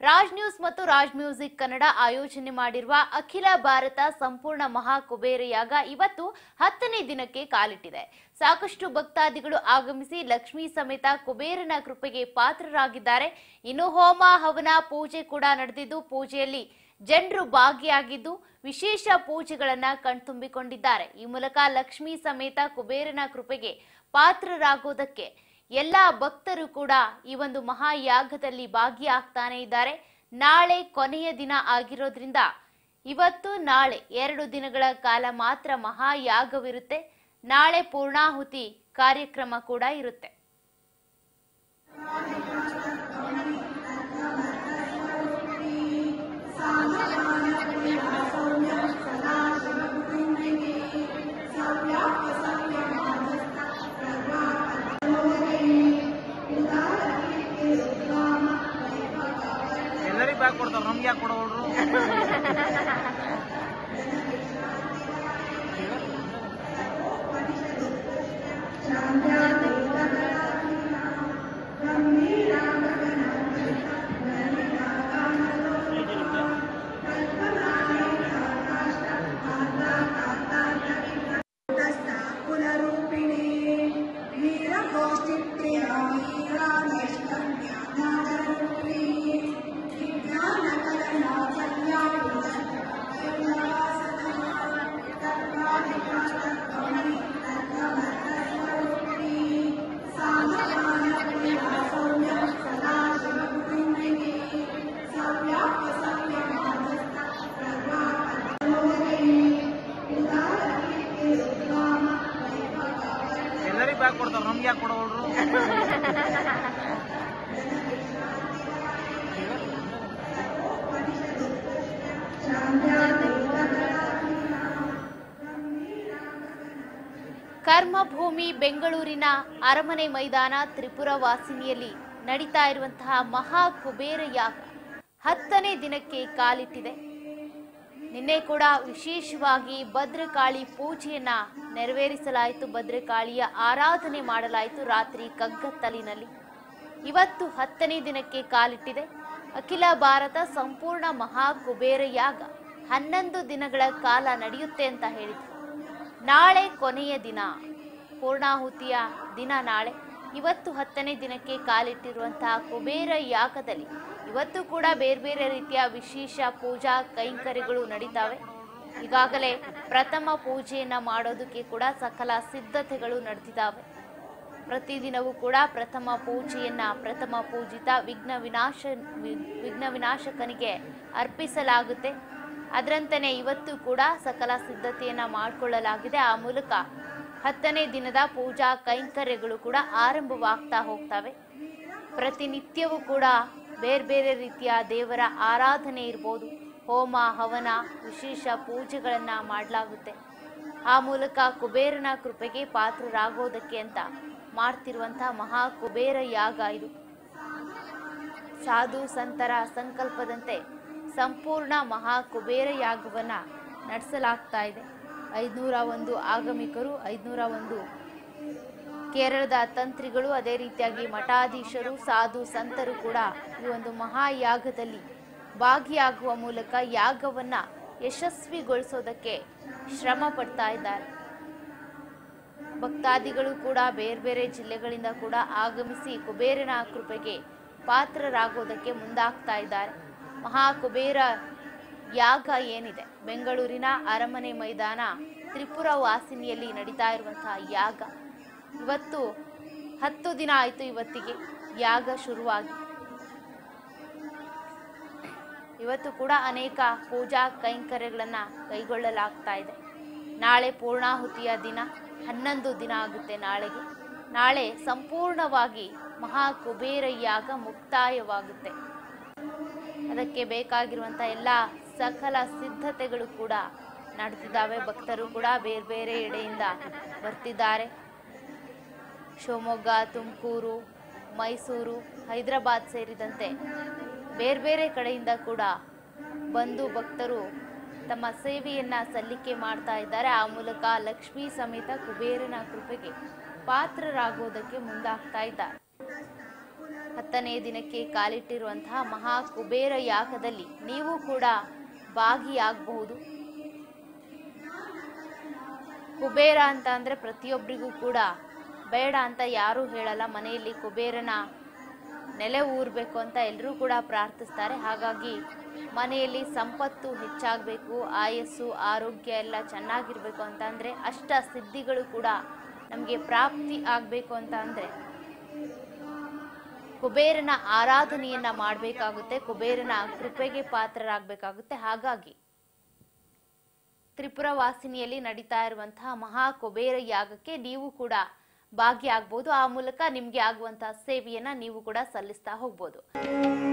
Raj news ಮತ್ತು Raj music Kannada ಆಯೋಜನೆ ಮಾಡಿರುವ ಅಖಿಲ ಭಾರತ ಸಂಪೂರ್ಣ ಮಹಾ ಕುಬೇರ ಯಾಗ ಇವತ್ತು ಹತ್ತನೇ ದಿನಕ್ಕೆ ಕಾಲಿಟ್ಟಿದೆ ಸಾಕಷ್ಟು ಭಕ್ತಾದಿಗಳು ಆಗಮಿಸಿ ಲಕ್ಷ್ಮೀ ಸಮೇತ ಕುಬೇರನ ಕೃಪೆಗೆ ಪಾತ್ರರಾಗಿದ್ದಾರೆ ಇನ್ನು ಹೋಮ ಹವನ ಪೂಜೆ ಕೂಡ ನಡೆದಿದ್ದು ಪೂಜೆಯಲ್ಲಿ ಜನರು ಭಾಗಿಯಾಗಿದ್ದು ವಿಶೇಷ ಪೂಜೆಗಳನ್ನ ಕಣ್ತುಂಬಿಕೊಂಡಿದ್ದಾರೆ ಈ ಮೂಲಕ ಲಕ್ಷ್ಮೀ ಸಮೇತ ಕುಬೇರನ ಕೃಪೆಗೆ ಪಾತ್ರರಾಗೋದಕ್ಕೆ ಎಲ್ಲ ಭಕ್ತರು ಕೂಡ ಈ ಒಂದು ಮಹಾಯಾಗದಲ್ಲಿ ಭಾಗಿಯಾಗ್ತಾನೆ ಇದ್ದಾರೆ ನಾಳೆ ಕೊನೆಯ ದಿನ ಆಗಿರೋದ್ರಿಂದ ಇವತ್ತು ನಾಳೆ ಎರಡು ದಿನಗಳ ಕಾಲ ಮಾತ್ರ ಮಹಾಯಾಗವಿರುತ್ತೆ ನಾಳೆ ಪೂರ್ಣಾಹುತಿ ಕಾರ್ಯಕ್ರಮ ಕೂಡ ಇರುತ್ತೆ ಎಲ್ಲರಿಗೂ ಬ್ಯಾಗ್ ಕೊಡ್ತಾರ ನಮ್ಗೆ ಯಾಕೆ ಕೊಡೋಲ್ರು कुलरूपिणे वीरगोष्ठिप्रिया वीरानेष्टज्ञानारूपिणे विज्ञानकलना ಎಲ್ಲರಿಗೂ ಬ್ಯಾಗ್ ಕೊಡ್ತಾರ ನಮ್ಗೆ ಯಾಕೆ ಕೊಡೋಲ್ರು ಕರ್ಮಭೂಮಿ ಬೆಂಗಳೂರಿನ ಅರಮನೆ ಮೈದಾನ ತ್ರಿಪುರ ವಾಸಿನಿಯಲ್ಲಿ ನಡೀತಾ ಇರುವಂತಹ ಮಹಾ ಕುಬೇರ ಯಾಗ ಹತ್ತನೇ ದಿನಕ್ಕೆ ಕಾಲಿಟ್ಟಿದೆ ನಿನ್ನೆ ಕೂಡ ವಿಶೇಷವಾಗಿ ಭದ್ರಕಾಳಿ ಪೂಜೆಯನ್ನ ನೆರವೇರಿಸಲಾಯಿತು ಭದ್ರಕಾಳಿಯ ಆರಾಧನೆ ಮಾಡಲಾಯಿತು ರಾತ್ರಿ ಕಗ್ಗತ್ತಲಿನಲ್ಲಿ ಇವತ್ತು ಹತ್ತನೇ ದಿನಕ್ಕೆ ಕಾಲಿಟ್ಟಿದೆ ಅಖಿಲ ಭಾರತ ಸಂಪೂರ್ಣ ಮಹಾ ಕುಬೇರ ಯಾಗ ಹನ್ನೊಂದು ದಿನಗಳ ಕಾಲ ನಡೆಯುತ್ತೆ ಅಂತ ಹೇಳಿದ್ರು ನಾಳೆ ಕೊನೆಯ ದಿನ ಪೂರ್ಣಾಹುತಿಯ ದಿನ ನಾಳೆ ಇವತ್ತು ಹತ್ತನೇ ದಿನಕ್ಕೆ ಕಾಲಿಟ್ಟಿರುವಂತಹ ಕುಬೇರ ಯಾಗದಲ್ಲಿ ಇವತ್ತು ಕೂಡ ಬೇರೆ ಬೇರೆ ರೀತಿಯ ವಿಶೇಷ ಪೂಜಾ ಕೈಂಕರ್ಯಗಳು ನಡೀತಾವೆ ಈಗಾಗಲೇ ಪ್ರಥಮ ಪೂಜೆಯನ್ನ ಮಾಡೋದಕ್ಕೆ ಕೂಡ ಸಕಲ ಸಿದ್ಧತೆಗಳು ನಡೆದಿದ್ದಾವೆ ಪ್ರತಿದಿನವೂ ಕೂಡ ಪ್ರಥಮ ಪೂಜೆಯನ್ನ ಪ್ರಥಮ ಪೂಜಿತ ವಿಘ್ನ ವಿನಾಶ ವಿ- ವಿಘ್ನ ವಿನಾಶಕನಿಗೆ ಅರ್ಪಿಸಲಾಗುತ್ತೆ ಅದರಂತೆಯೇ ಇವತ್ತು ಕೂಡ ಸಕಲ ಸಿದ್ಧತೆಯನ್ನ ಮಾಡಿಕೊಳ್ಳಲಾಗಿದೆ ಆ ಮೂಲಕ ಹತ್ತನೇ ದಿನದ ಪೂಜಾ ಕೈಂಕರ್ಯಗಳು ಕೂಡ ಆರಂಭವಾಗ್ತಾ ಹೋಗ್ತವೆ ಪ್ರತಿನಿತ್ಯವೂ ಕೂಡ ಬೇರೆ ಬೇರೆ ರೀತಿಯ ದೇವರ ಆರಾಧನೆ ಇರ್ಬೋದು ಹೋಮ ಹವನ ವಿಶೇಷ ಪೂಜೆಗಳನ್ನು ಮಾಡಲಾಗುತ್ತೆ ಆ ಮೂಲಕ ಕುಬೇರನ ಕೃಪೆಗೆ ಪಾತ್ರರಾಗೋದಕ್ಕೆ ಅಂತ ಮಾಡ್ತಿರುವಂತಹ ಮಹಾ ಕುಬೇರ ಯಾಗ ಇದು ಸಾಧು ಸಂತರ ಸಂಕಲ್ಪದಂತೆ ಸಂಪೂರ್ಣ ಮಹಾ ಕುಬೇರ ಯಾಗವನ್ನ ನಡೆಸಲಾಗ್ತಾ ಇದೆ ಐದುನೂರ ಒಂದು ಆಗಮಿಕರು ಐದುನೂರ ಒಂದು ಕೇರಳದ ತಂತ್ರಿಗಳು ಅದೇ ರೀತಿಯಾಗಿ ಮಠಾಧೀಶರು ಸಾಧು ಸಂತರು ಕೂಡ ಈ ಒಂದು ಮಹಾಯಾಗದಲ್ಲಿ ಭಾಗಿಯಾಗುವ ಮೂಲಕ ಯಾಗವನ್ನ ಯಶಸ್ವಿಗೊಳಿಸೋದಕ್ಕೆ ಶ್ರಮ ಪಡ್ತಾ ಇದ್ದಾರೆ ಭಕ್ತಾದಿಗಳು ಕೂಡ ಬೇರೆ ಬೇರೆ ಜಿಲ್ಲೆಗಳಿಂದ ಕೂಡ ಆಗಮಿಸಿ ಕುಬೇರನ ಕೃಪೆಗೆ ಪಾತ್ರರಾಗೋದಕ್ಕೆ ಮುಂದಾಗ್ತಾ ಇದ್ದಾರೆ ಮಹಾ ಕುಬೇರ ಯಾಗ ಏನಿದೆ ಬೆಂಗಳೂರಿನ ಅರಮನೆ ಮೈದಾನ ತ್ರಿಪುರ ವಾಸಿನಿಯಲ್ಲಿ ನಡೀತಾ ಇರುವಂತಹ ಯಾಗ ಇವತ್ತು ಹತ್ತು ದಿನ ಆಯಿತು ಇವತ್ತಿಗೆ ಯಾಗ ಶುರುವಾಗಿ ಇವತ್ತು ಕೂಡ ಅನೇಕ ಪೂಜಾ ಕೈಂಕರ್ಯಗಳನ್ನ ಕೈಗೊಳ್ಳಲಾಗ್ತಾ ಇದೆ ನಾಳೆ ಪೂರ್ಣಾಹುತಿಯ ದಿನ ಹನ್ನೊಂದು ದಿನ ಆಗುತ್ತೆ ನಾಳೆಗೆ ನಾಳೆ ಸಂಪೂರ್ಣವಾಗಿ ಮಹಾ ಕುಬೇರ ಯಾಗ ಮುಕ್ತಾಯವಾಗುತ್ತೆ ಅದಕ್ಕೆ ಬೇಕಾಗಿರುವಂಥ ಎಲ್ಲ ಸಕಲ ಸಿದ್ಧತೆಗಳು ಕೂಡ ನಡೆದಿದ್ದಾವೆ ಭಕ್ತರು ಕೂಡ ಬೇರೆ ಬೇರೆ ಎಡೆಯಿಂದ ಬರ್ತಿದ್ದಾರೆ ಶಿವಮೊಗ್ಗ ತುಮಕೂರು ಮೈಸೂರು ಹೈದರಾಬಾದ್ ಸೇರಿದಂತೆ ಬೇರೆ ಬೇರೆ ಕಡೆಯಿಂದ ಕೂಡ ಬಂದು ಭಕ್ತರು ತಮ್ಮ ಸೇವೆಯನ್ನ ಸಲ್ಲಿಕೆ ಮಾಡ್ತಾ ಇದ್ದಾರೆ ಆ ಮೂಲಕ ಲಕ್ಷ್ಮೀ ಸಮೇತ ಕುಬೇರನ ಕೃಪೆಗೆ ಪಾತ್ರರಾಗುವುದಕ್ಕೆ ಮುಂದಾಗ್ತಾ ಇದ್ದಾರೆ ಹತ್ತನೇ ದಿನಕ್ಕೆ ಕಾಲಿಟ್ಟಿರುವಂತಹ ಮಹಾ ಕುಬೇರ ಯಾಗದಲ್ಲಿ ನೀವು ಕೂಡ ಭಾಗಿಯಾಗಬಹುದು ಕುಬೇರ ಅಂತ ಅಂದ್ರೆ ಪ್ರತಿಯೊಬ್ಬರಿಗೂ ಕೂಡ ಬೇಡ ಅಂತ ಯಾರೂ ಹೇಳಲ್ಲ ಮನೆಯಲ್ಲಿ ಕುಬೇರನ ನೆಲೆ ಊರ್ಬೇಕು ಅಂತ ಎಲ್ಲರೂ ಕೂಡ ಪ್ರಾರ್ಥಿಸ್ತಾರೆ ಹಾಗಾಗಿ ಮನೆಯಲ್ಲಿ ಸಂಪತ್ತು ಹೆಚ್ಚಾಗಬೇಕು ಆಯಸ್ಸು ಆರೋಗ್ಯ ಎಲ್ಲ ಚೆನ್ನಾಗಿರ್ಬೇಕು ಅಂತ ಅಂದ್ರೆ ಅಷ್ಟ ಸಿದ್ಧಿಗಳು ಕೂಡ ನಮಗೆ ಪ್ರಾಪ್ತಿ ಆಗಬೇಕು ಅಂತ ಅಂದ್ರೆ ಕುಬೇರನ ಆರಾಧನೆಯನ್ನ ಮಾಡಬೇಕಾಗುತ್ತೆ ಕುಬೇರನ ಕೃಪೆಗೆ ಪಾತ್ರರಾಗಬೇಕಾಗುತ್ತೆ ಹಾಗಾಗಿ ತ್ರಿಪುರ ವಾಸಿನಿಯಲ್ಲಿ ನಡೀತಾ ಇರುವಂತಹ ಮಹಾ ಕುಬೇರ ಯಾಗಕ್ಕೆ ನೀವು ಕೂಡ ಭಾಗಿಯಾಗಬಹುದು ಆ ಮೂಲಕ ನಿಮ್ಗೆ ಆಗುವಂತಹ ಸೇವೆಯನ್ನ ನೀವು ಕೂಡ ಸಲ್ಲಿಸ್ತಾ ಹೋಗ್ಬೋದು